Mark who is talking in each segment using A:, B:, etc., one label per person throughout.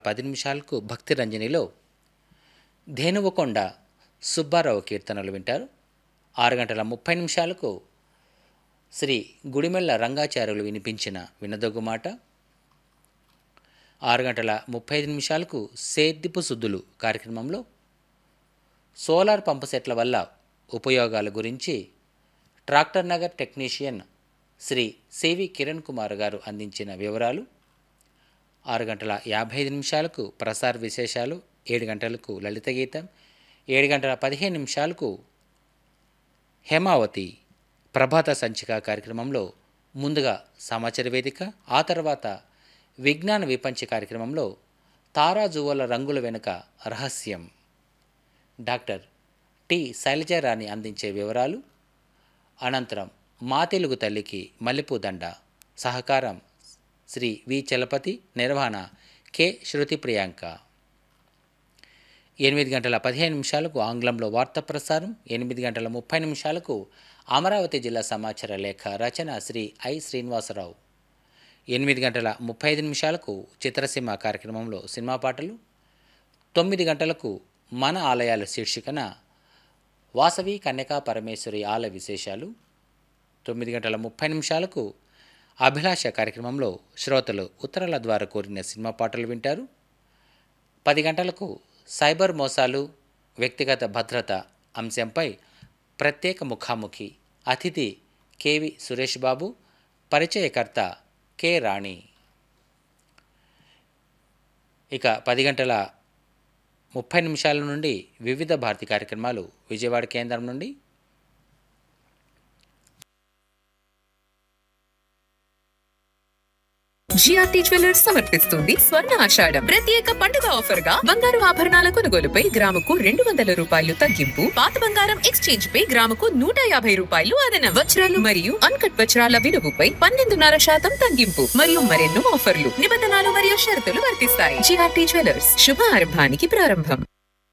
A: పది నిమిషాలకు భక్తి రంజనిలో ధేనువకొండ సుబ్బారావు కీర్తనలు వింటారు ఆరు గంటల ముప్పై నిమిషాలకు శ్రీ గుడిమెళ్ళ రంగాచార్యులు వినిపించిన వినదొగ్గు మాట ఆరు గంటల ముప్పై ఐదు నిమిషాలకు సేద్దిపు సుద్దులు కార్యక్రమంలో సోలార్ పంపు సెట్ల వల్ల ఉపయోగాల గురించి ట్రాక్టర్ నగర్ టెక్నీషియన్ శ్రీ సివి కిరణ్ కుమార్ గారు అందించిన వివరాలు ఆరు గంటల యాభై ఐదు నిమిషాలకు ప్రసార విశేషాలు ఏడు గంటలకు లలిత గీతం ఏడు గంటల పదిహేను నిమిషాలకు హేమావతి ప్రభాత సంచిక కార్యక్రమంలో ముందుగా సమాచార వేదిక ఆ తర్వాత విజ్ఞాన విపంచ కార్యక్రమంలో తారాజువ్వల రంగుల వెనుక రహస్యం డాక్టర్ టి శైలజారాణి అందించే వివరాలు అనంతరం మా తెలుగు తల్లికి మల్లెపూ దండ సహకారం శ్రీ వి చలపతి నిర్వహణ కె శృతి ప్రియాంక ఎనిమిది గంటల పదిహేను నిమిషాలకు ఆంగ్లంలో వార్తా ప్రసారం ఎనిమిది గంటల ముప్పై నిమిషాలకు అమరావతి జిల్లా సమాచార లేఖ రచన శ్రీ ఐ శ్రీనివాసరావు ఎనిమిది గంటల ముప్పై ఐదు నిమిషాలకు చిత్రసీమ కార్యక్రమంలో సినిమా పాటలు తొమ్మిది గంటలకు మన ఆలయాల శీర్షికన వాసవి కన్యకా పరమేశ్వరి ఆలయ విశేషాలు తొమ్మిది గంటల ముప్పై నిమిషాలకు అభిలాష కార్యక్రమంలో శ్రోతలు ఉత్తరాల ద్వారా కోరిన సినిమా పాటలు వింటారు పది గంటలకు సైబర్ మోసాలు వ్యక్తిగత భద్రత అంశంపై ప్రత్యేక ముఖాముఖి అతిథి కెవి సురేష్ బాబు పరిచయకర్త కె రాణి ఇక పది గంటల ముప్పై నిమిషాల నుండి వివిధ భారతి కార్యక్రమాలు విజయవాడ కేంద్రం నుండి
B: జిఆర్టీ జ్యువెలర్స్ సమర్పిస్తుంది స్వర్ణ ఆషాఢం ప్రత్యేక పండుగ ఆఫర్ గా బంగారు ఆభరణాల కొనుగోలుపై గ్రాముకు రెండు వందల రూపాయలు తగ్గింపు పాత బంగారం ఎక్స్చేంజ్ పై గ్రాముకు నూట యాభై రూపాయలు అదనం వజ్రాలు మరియు అన్కట్ వజ్రాల విలువపై పన్నెండున్నర శాతం తగ్గింపు మరియు మరెన్నో ఆఫర్లు నిబంధనలు మరియు షరతులు వర్తిస్తాయి జిఆర్టీ జ్యువెలర్స్ శుభ ఆరంభానికి ప్రారంభం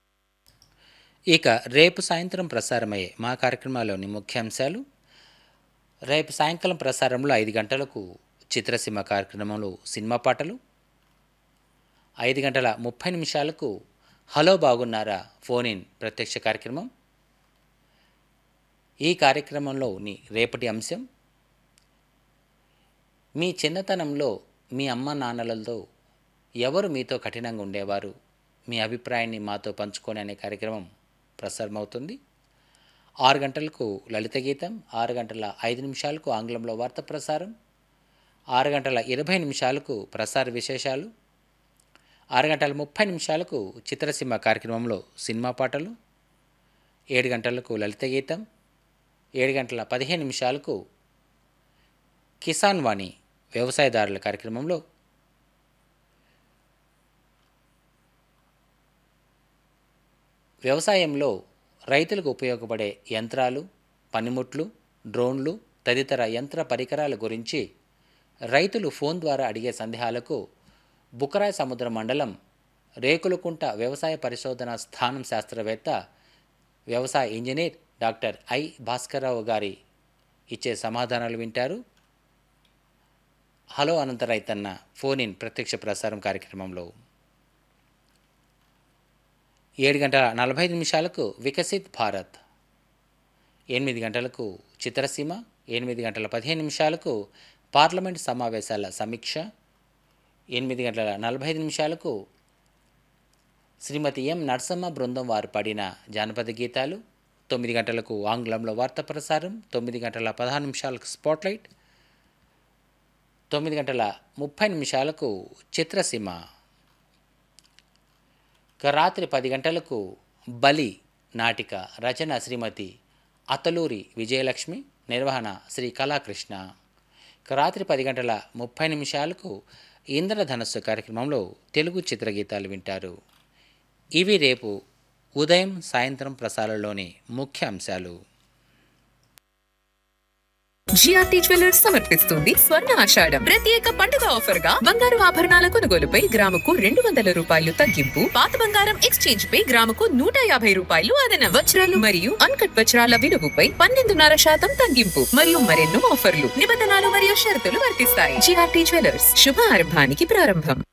A: ఇక రేపు సాయంత్రం ప్రసారమయ్యే మా కార్యక్రమాల్లోని ముఖ్యాంశాలు రేపు సాయంకాలం ప్రసారంలో ఐదు గంటలకు చిత్రసీమ కార్యక్రమంలో సినిమా పాటలు ఐదు గంటల ముప్పై నిమిషాలకు హలో బాగున్నారా ఫోన్ ఇన్ ప్రత్యక్ష కార్యక్రమం ఈ కార్యక్రమంలోని రేపటి అంశం మీ చిన్నతనంలో మీ అమ్మ నాన్నలతో ఎవరు మీతో కఠినంగా ఉండేవారు మీ అభిప్రాయాన్ని మాతో పంచుకొని అనే కార్యక్రమం ప్రసారమవుతుంది ఆరు గంటలకు లలిత గీతం ఆరు గంటల ఐదు నిమిషాలకు ఆంగ్లంలో వార్త ప్రసారం ఆరు గంటల ఇరవై నిమిషాలకు ప్రసార విశేషాలు ఆరు గంటల ముప్పై నిమిషాలకు చిత్రసీమ కార్యక్రమంలో సినిమా పాటలు ఏడు గంటలకు లలిత గీతం ఏడు గంటల పదిహేను నిమిషాలకు కిసాన్ వాణి వ్యవసాయదారుల కార్యక్రమంలో వ్యవసాయంలో రైతులకు ఉపయోగపడే యంత్రాలు పనిముట్లు డ్రోన్లు తదితర యంత్ర పరికరాల గురించి రైతులు ఫోన్ ద్వారా అడిగే సందేహాలకు బుకరాయ సముద్ర మండలం రేకులకుంట వ్యవసాయ పరిశోధన స్థానం శాస్త్రవేత్త వ్యవసాయ ఇంజనీర్ డాక్టర్ ఐ భాస్కర్రావు గారి ఇచ్చే సమాధానాలు వింటారు హలో అనంత రైతన్న ఫోన్ ఇన్ ప్రత్యక్ష ప్రసారం కార్యక్రమంలో ఏడు గంటల నలభై ఐదు నిమిషాలకు వికసిత్ భారత్ ఎనిమిది గంటలకు చిత్రసీమ ఎనిమిది గంటల పదిహేను నిమిషాలకు పార్లమెంట్ సమావేశాల సమీక్ష ఎనిమిది గంటల నలభై ఐదు నిమిషాలకు శ్రీమతి ఎం నరసమ్మ బృందం వారు పాడిన జానపద గీతాలు తొమ్మిది గంటలకు ఆంగ్లంలో వార్తా ప్రసారం తొమ్మిది గంటల పదహారు నిమిషాలకు స్పాట్లైట్ తొమ్మిది గంటల ముప్పై నిమిషాలకు చిత్రసీమ ఇక రాత్రి పది గంటలకు బలి నాటిక రచన శ్రీమతి అతలూరి విజయలక్ష్మి నిర్వహణ శ్రీ కళాకృష్ణ ఇక రాత్రి పది గంటల ముప్పై నిమిషాలకు ఇంద్రధనస్సు కార్యక్రమంలో తెలుగు చిత్రగీతాలు వింటారు ఇవి రేపు ఉదయం సాయంత్రం ప్రసారంలోని ముఖ్య అంశాలు
B: జిఆర్టీ జ్యువెలర్స్ సమర్పిస్తుంది స్వర్ణ ఆషాఢం ప్రత్యేక పండుగ ఆఫర్ గా బంగారు ఆభరణాల కొనుగోలుపై గ్రాముకు రెండు వందల రూపాయలు తగ్గింపు పాత బంగారం ఎక్స్చేంజ్ పై గ్రాముకు నూట యాభై రూపాయలు అదనం వజ్రాలు మరియు అన్కట్ వజ్రాల విలువపై పన్నెండున్నర శాతం తగ్గింపు మరియు మరెన్నో ఆఫర్లు నిబంధనలు మరియు షరతులు వర్తిస్తాయి జిఆర్టీ జ్యువెలర్స్ శుభ ఆరంభానికి ప్రారంభం